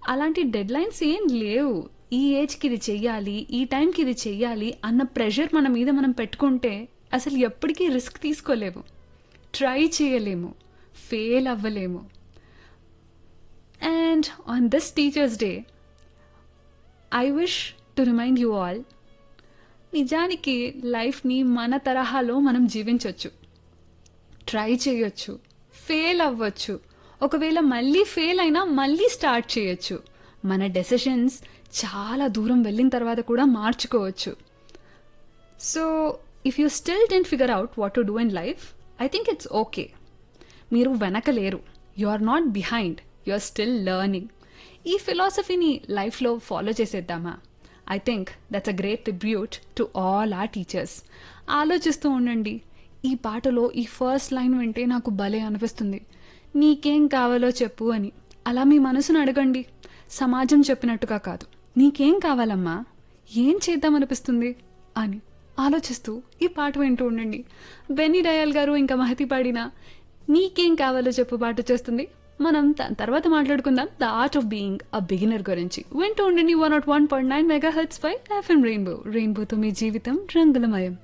అలాంటి dead lines ఏం లేవు ఈ ఏజ్కి ఇది చెయ్యాలి ఈ టైంకి ఇది చెయ్యాలి అన్న ప్రెషర్ మన మీద మనం పెట్టుకుంటే అసలు ఎప్పటికీ రిస్క్ తీసుకోలేము ట్రై చేయలేము ఫెయిల్ అవ్వలేము and on this teachers day I wish to remind you all నిజానికి లైఫ్ని మన తరహాలో మనం జీవించవచ్చు ట్రై చేయొచ్చు ఫెయిల్ అవ్వచ్చు ఒకవేళ మళ్ళీ ఫెయిల్ అయినా మళ్ళీ స్టార్ట్ చేయొచ్చు మన డెసిషన్స్ చాలా దూరం వెళ్ళిన తర్వాత కూడా మార్చుకోవచ్చు so if you still didn't figure out what to do in life I think it's okay మీరు వెనకలేరు you are not behind you are still learning ఈ ఫిలాసఫీని లైఫ్లో ఫాలో చేసేద్దామా I think that's a great tribute to all our teachers ఆలోచిస్తూ ఉండండి ఈ పాటలో ఈ ఫస్ట్ లైన్ వింటే నాకు భలే అనిపిస్తుంది నీకేం కావాలో చెప్పు అని అలా మీ మనసును అడగండి సమాజం చెప్పినట్టుగా కాదు నీకేం కావాలమ్మా ఏం చేద్దామనిపిస్తుంది అని ఆలోచిస్తూ ఈ పాట వింటూ ఉండండి బెన్నీ డయాల్ గారు ఇంకా మహతి పాడిన నీకేం కావాలో చెప్పు పాట చేస్తుంది మనం దాని తర్వాత మాట్లాడుకుందాం the art of being a beginner గురించి వింటూ ఉండండి one naught one point nine megahertz పై ఎఫ్ఎం రెయిన్బో రెయిన్బోతో మీ జీవితం రంగులమయం